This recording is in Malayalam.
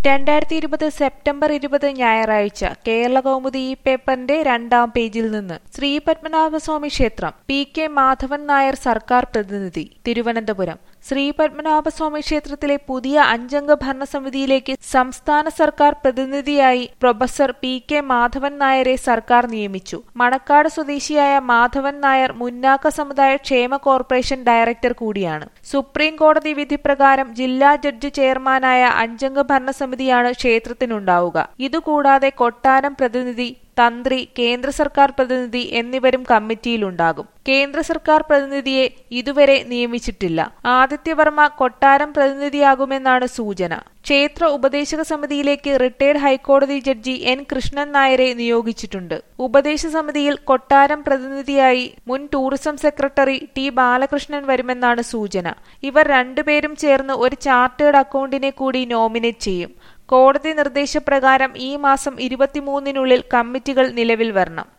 രണ്ടായിരത്തി ഇരുപത് സെപ്റ്റംബർ ഇരുപത് ഞായറാഴ്ച കേരള കൗമുദി ഈ പേപ്പറിന്റെ രണ്ടാം പേജിൽ നിന്ന് ശ്രീ പത്മനാഭസ്വാമി ക്ഷേത്രം പി കെ മാധവൻ നായർ സർക്കാർ പ്രതിനിധി തിരുവനന്തപുരം ശ്രീ പത്മനാഭസ്വാമി ക്ഷേത്രത്തിലെ പുതിയ അഞ്ചംഗ ഭരണസമിതിയിലേക്ക് സംസ്ഥാന സർക്കാർ പ്രതിനിധിയായി പ്രൊഫസർ പി കെ മാധവൻ നായരെ സർക്കാർ നിയമിച്ചു മണക്കാട് സ്വദേശിയായ മാധവൻ നായർ മുന്നാക്ക സമുദായ ക്ഷേമ കോർപ്പറേഷൻ ഡയറക്ടർ കൂടിയാണ് സുപ്രീം കോടതി വിധി പ്രകാരം ജില്ലാ ജഡ്ജി ചെയർമാനായ അഞ്ചംഗ ഭരണസമിതിയാണ് ക്ഷേത്രത്തിനുണ്ടാവുക ഇതുകൂടാതെ കൊട്ടാരം പ്രതിനിധി തന്ത്രി കേന്ദ്ര സർക്കാർ പ്രതിനിധി എന്നിവരും കമ്മിറ്റിയിലുണ്ടാകും കേന്ദ്ര സർക്കാർ പ്രതിനിധിയെ ഇതുവരെ നിയമിച്ചിട്ടില്ല ആദിത്യവർമ്മ കൊട്ടാരം പ്രതിനിധിയാകുമെന്നാണ് സൂചന ക്ഷേത്ര ഉപദേശക സമിതിയിലേക്ക് റിട്ടയർഡ് ഹൈക്കോടതി ജഡ്ജി എൻ കൃഷ്ണൻ നായരെ നിയോഗിച്ചിട്ടുണ്ട് ഉപദേശ സമിതിയിൽ കൊട്ടാരം പ്രതിനിധിയായി മുൻ ടൂറിസം സെക്രട്ടറി ടി ബാലകൃഷ്ണൻ വരുമെന്നാണ് സൂചന ഇവർ രണ്ടുപേരും ചേർന്ന് ഒരു ചാർട്ടേഡ് അക്കൗണ്ടിനെ കൂടി നോമിനേറ്റ് ചെയ്യും കോടതി നിർദ്ദേശപ്രകാരം ഈ മാസം ഇരുപത്തിമൂന്നിനുള്ളിൽ കമ്മിറ്റികൾ നിലവിൽ വരണം